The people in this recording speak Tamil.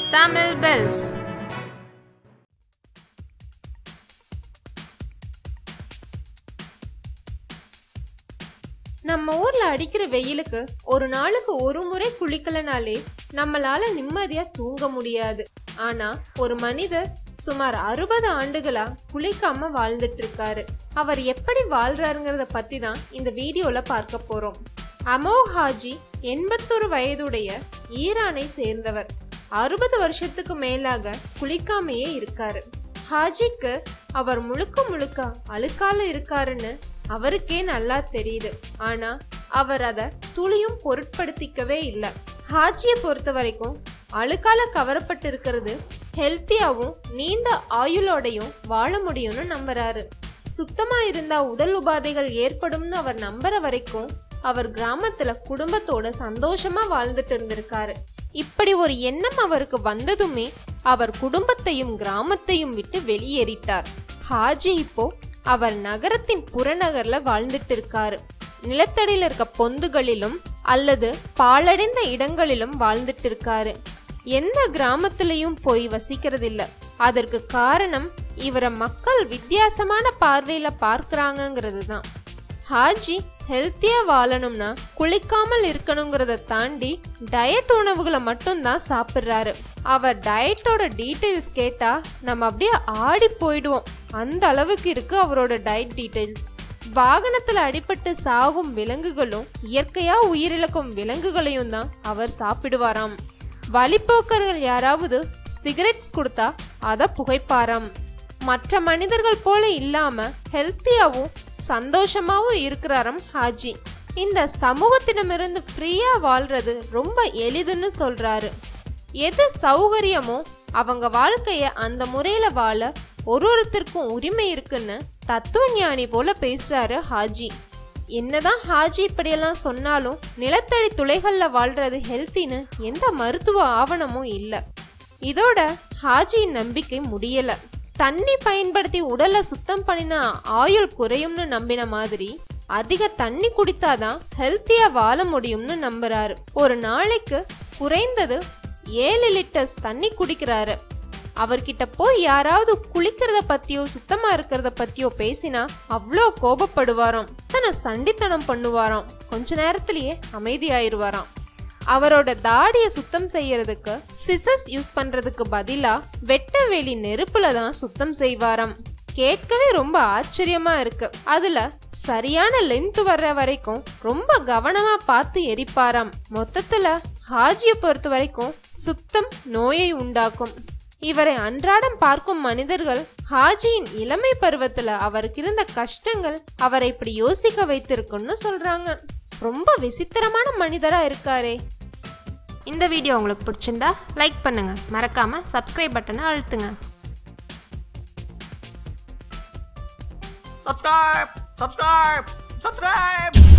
Tamil Bells. நம்ம ஊர்ல அடிக்கிற வெயிலுக்கு ஒரு நாளுக்கு ஒரு முறை குளிக்கலனாலே நம்மளால நிம்மதியா தூங்க முடியாது ஆனா ஒரு மனிதர் சுமார் அறுபது ஆண்டுகளா குளிக்காம வாழ்ந்துட்டு இருக்காரு அவர் எப்படி வாழ்றாருங்கிறத பத்தி தான் இந்த வீடியோல பார்க்க போறோம் அமோ ஹாஜி எண்பத்தொரு வயதுடைய ஈரானை சேர்ந்தவர் அறுபது வருஷத்துக்கு மேலாக குளிக்காமையே இருக்காரு ஹாஜிக்கு அவர் முழுக்க முழுக்க அழுக்கால இருக்காருன்னு அவருக்கே நல்லா தெரியுது ஆனா அவர் அத துளியும் பொருட்படுத்திக்கவே இல்லை ஹாஜியை பொறுத்த வரைக்கும் அழுக்கால கவரப்பட்டு இருக்கிறது ஹெல்த்தியாவும் நீண்ட ஆயுளோடையும் வாழ முடியும்னு நம்புறாரு சுத்தமா இருந்தா உடல் உபாதைகள் ஏற்படும்னு அவர் நம்புற வரைக்கும் அவர் கிராமத்துல குடும்பத்தோட சந்தோஷமா வாழ்ந்துட்டு இருந்திருக்காரு இப்படி ஒரு எண்ணம் அவருக்கு வந்ததுமே அவர் குடும்பத்தையும் கிராமத்தையும் விட்டு வெளியேறிட்டார் ஹாஜி இப்போ அவர் நகரத்தின் புறநகர்ல வாழ்ந்துட்டு இருக்காரு நிலத்தடியில இருக்க பொந்துகளிலும் அல்லது பாழடைந்த இடங்களிலும் வாழ்ந்துட்டு இருக்காரு எந்த கிராமத்திலையும் போய் வசிக்கிறதில்ல அதற்கு காரணம் இவரை மக்கள் வித்தியாசமான பார்வையில பார்க்கறாங்கங்கிறது தான் ஹாஜி ஹெல்த்தியா வாழணும்னா குளிக்காமல் இருக்கணுங்கிறத தாண்டி டயட் உணவுகளை மட்டும்தான் சாப்பிட்றாரு அவர் டயட்டோட டீட்டெயில்ஸ் கேட்டா நம்ம அப்படியே ஆடி போயிடுவோம் அந்த அளவுக்கு இருக்கு அவரோட டயட் டீட்டெயில்ஸ் வாகனத்துல அடிபட்டு சாகும் விலங்குகளும் இயற்கையா உயிரிழக்கும் விலங்குகளையும் தான் அவர் சாப்பிடுவாராம் வழிப்போக்கர்கள் யாராவது சிகரெட்ஸ் கொடுத்தா அதை புகைப்பாராம் மற்ற மனிதர்கள் போல இல்லாம ஹெல்த்தியாவும் சந்தோஷமாவும் இருக்கிறாராம் ஹாஜி இந்த சமூகத்திடமிருந்து ஃப்ரீயா வாழ்றது ரொம்ப எளிதுன்னு சொல்றாரு எது சௌகரியமோ அவங்க வாழ்க்கைய அந்த முறையில வாழ ஒரு ஒருத்தருக்கும் உரிமை இருக்குன்னு தத்துவ ஞானி போல பேசுறாரு ஹாஜி என்னதான் ஹாஜி இப்படியெல்லாம் சொன்னாலும் நிலத்தடி துளைகள்ல வாழ்றது ஹெல்த்தின்னு எந்த மருத்துவ ஆவணமும் இல்ல இதோட ஹாஜியின் நம்பிக்கை முடியல தண்ணி பயன்படுத்தி உடலை சுத்தம் பண்ணினா ஆயுள் குறையும்னு நம்பின மாதிரி அதிக தண்ணி குடித்தாதான் ஹெல்த்தியா வாழ முடியும்னு நம்புறாரு ஒரு நாளைக்கு குறைந்தது ஏழு லிட்டர்ஸ் தண்ணி குடிக்கிறாரு அவர்கிட்ட போய் யாராவது குளிக்கிறத பத்தியோ சுத்தமா இருக்கிறத பத்தியோ பேசினா அவ்வளோ கோபப்படுவாராம் தன சண்டித்தனம் பண்ணுவாராம் கொஞ்ச நேரத்திலேயே அமைதியாயிருவாராம் அவரோட தாடிய சுத்தம் செய்யறதுக்கு சிசஸ் யூஸ் பண்றதுக்கு பதிலா வெட்ட வெளி நெருப்புல தான் சுத்தம் செய்வாராம் கேட்கவே ரொம்ப ஆச்சரியமா இருக்கு அதுல சரியான லென்த் வர்ற வரைக்கும் ரொம்ப கவனமா பார்த்து எரிப்பாராம் மொத்தத்துல ஹாஜியை பொறுத்த வரைக்கும் சுத்தம் நோயை உண்டாக்கும் இவரை அன்றாடம் பார்க்கும் மனிதர்கள் ஹாஜியின் இளமை பருவத்துல அவருக்கு இருந்த கஷ்டங்கள் அவரை இப்படி யோசிக்க வைத்திருக்குன்னு சொல்றாங்க ரொம்ப விசித்திரமான மனிதரா இருக்காரே இந்த வீடியோ உங்களுக்கு பிடிச்சிருந்தா லைக் பண்ணுங்க மறக்காம சப்ஸ்கிரைப் பட்டனை அழுத்துங்க subscribe, subscribe, subscribe.